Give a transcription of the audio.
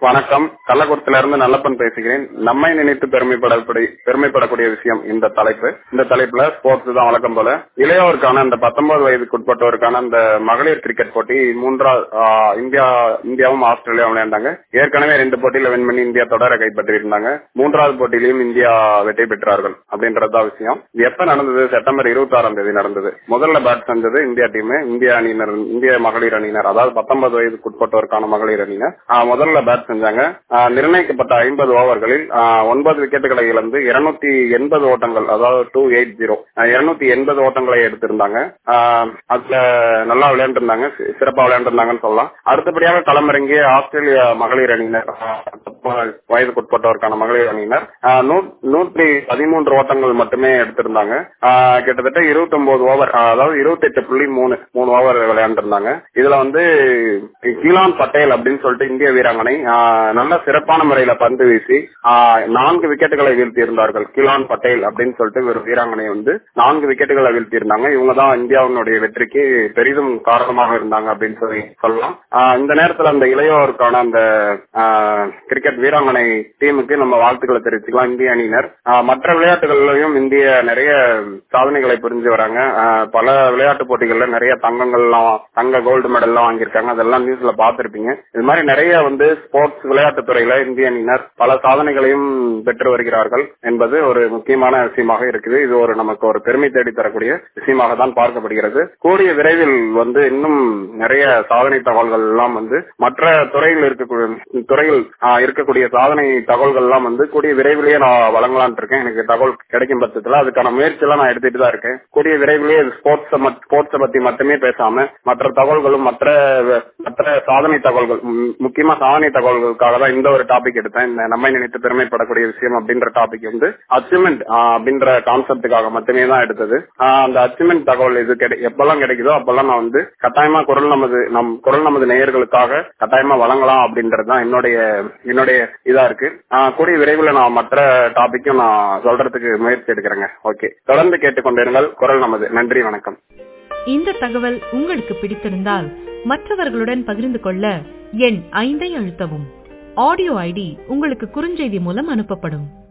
வணக்கம் கள்ளக்குளத்துல இருந்து நல்லப்பன் பேசுகிறேன் நம்மை நினைத்து பெருமைப்படக்கூடிய பெருமைப்படக்கூடிய விஷயம் இந்த தலைப்பு இந்த தலைப்புல ஸ்போர்ட்ஸ் தான் வழக்கம் போல இளையோருக்கான அந்த பத்தொன்பது வயதுக்கு உட்பட்டோருக்கான அந்த மகளிர் கிரிக்கெட் போட்டி மூன்றாவது ஆஹ், இந்தியா இந்தியாவும் ஆஸ்திரேலியாவும் விளையாண்டாங்க ஏற்கனவே ரெண்டு போட்டியில வின் பண்ணி இந்தியா தொடர கைப்பற்றி இருந்தாங்க மூன்றாவது போட்டியிலையும் இந்தியா வெற்றி பெற்றார்கள் அப்படின்றதுதான் விஷயம் இது எப்ப நடந்தது செப்டம்பர் இருபத்தி ஆறாம் தேதி நடந்தது முதல்ல பேட் செஞ்சது இந்தியா டீம் இந்திய அணியினர் இந்திய மகளிர் அணியினர் அதாவது பத்தொன்பது வயதுக்கு உட்பட்டோருக்கான மகளிர் அணியினர் ஆஹ், முதல்ல பேட் செஞ்சாங்க ஆஹ், நிர்ணயிக்கப்பட்ட ஐம்பது ஓவர்களில் ஆஹ், ஒன்பது விக்கெட்டுகளை இழந்து இருநூத்தி எண்பது ஓட்டங்கள் அதாவது டூ எயிட் ஜீரோ இருநூத்தி எண்பது ஓட்டங்களை எடுத்திருந்தாங்க ஆஹ், அதுல நல்லா விளையாண்டுருந்தாங்க சி- சிறப்பா விளையாண்டிருந்தாங்கன்னு சொல்லலாம் அடுத்தபடியாக களமிறங்கிய ஆஸ்திரேலிய மகளிர் அணியினர் ஆஹ், வயதுக்கு உட்பட்டோருக்கான மகளிர் அணியினர் ஆஹ், நூ- நூற்றி பதிமூன்று ஓட்டங்கள் மட்டுமே எடுத்திருந்தாங்க ஆஹ், கிட்டத்தட்ட இருபத்தி ஒன்பது ஓவர் அதாவது இருபத்தி எட்டு புள்ளி மூணு மூணு ஓவர் விளையாண்டிருந்தாங்க இதுல வந்து கிலான் பட்டேல் அப்படின்னு சொல்லிட்டு இந்திய வீராங்கனை ஆஹ், நல்ல சிறப்பான முறையில பந்து வீசி ஆஹ், நான்கு விக்கெட்டுகளை வீழ்த்தி இருந்தார்கள் கிலான் பட்டேல் அப்படின்னு சொல்லிட்டு ஒரு வீராங்கனை வந்து நான்கு விக்கெட்டுகளை வீழ்த்தி இருந்தாங்க இவங்க தான் இந்தியாவினுடைய வெற்றிக்கு பெரிதும் காரணமாக இருந்தாங்க அப்படின்னு சொல்லி சொல்லலாம் ஆஹ், இந்த நேரத்துல அந்த இளையோருக்கான அந்த ஆஹ், கிரிக்கெட் வீராங்கனை டீமுக்கு நம்ம வாழ்த்துக்களை தெரிவிச்சுக்கலாம் இந்திய அணியினர் ஆஹ், மற்ற விளையாட்டுகள்லயும் இந்திய நிறைய சாதனைகளை புரிஞ்சு வராங்க ஆஹ், பல விளையாட்டு போட்டிகள்ல நிறைய தங்கங்கள்லாம் தங்க கோல்டு மெடல் எல்லாம் வாங்கியிருக்காங்க அதெல்லாம் நியூஸ்ல பார்த்திருப்பீங்க இது மாதிரி நிறைய வந்து ஸ்போர்ட்ஸ் விளையாட்டு துறையில இந்திய அணியினர் பல சாதனைகளையும் பெற்று வருகிறார்கள் என்பது ஒரு முக்கியமான விஷயமாக இருக்குது இது ஒரு நமக்கு ஒரு பெருமை தேடி தரக்கூடிய விஷயமாக தான் பார்க்கப்படுகிறது கூடிய விரைவில் வந்து இன்னும் நிறைய சாதனை தகவல்கள் எல்லாம் வந்து மற்ற துறையில் இருக்கக்கூடிய துறையில் ஆஹ், இருக்கக்கூடிய சாதனை தகவல்கள் எல்லாம் வந்து கூடிய விரைவிலேயே நான் வழங்கலான் இருக்கேன் எனக்கு தகவல் கிடைக்கும் பட்சத்துல அதுக்கான முயற்சி எல்லாம் நான் எடுத்துட்டு தான் இருக்கேன் கூடிய விரைவிலேயே ஸ்போர்ட்ஸ் ஸ்போர்ட்ஸை பத்தி மட்டுமே பேசாம மற்ற தகவல்களும் மற்ற மற்ற சாதனை தகவல்கள் ம், முக்கியமா சாதனை தகவல்களுக்காக தான் இந்த ஒரு டாபிக் எடுத்தேன் இந்த நம்மை நினைத்து பெருமைப்படக்கூடிய விஷயம் அப்படின்ற டாபிக் வந்து அச்சீவ்மெண்ட் அப்படின்ற கான்செப்டுக்காக மட்டுமே தான் எடுத்தது ஆஹ், அந்த அச்சீவ்மெண்ட் தகவல் இது கிடை எப்பெல்லாம் கிடைக்குதோ அப்பெல்லாம் நான் வந்து கட்டாயமா குரல் நமது நம் குரல் நமது நேயர்களுக்காக கட்டாயமா வழங்கலாம் அப்படின்றது தான் என்னுடைய என்னுடைய இதா இருக்கு ஆஹ், கூடிய விரைவில் நான் மற்ற டாபிக்கும் நான் சொல்றதுக்கு முயற்சி எடுக்கிறேங்க ஓகே தொடர்ந்து கேட்டுக்கொண்டிருங்கள் குரல் நமது நன்றி வணக்கம் இந்த தகவல் உங்களுக்கு பிடித்திருந்தால் மற்றவர்களுடன் பகிர்ந்து கொள்ள எண் ஐந்தை அழுத்தவும் ஆடியோ ஐடி உங்களுக்கு குறுஞ்செய்தி மூலம் அனுப்பப்படும்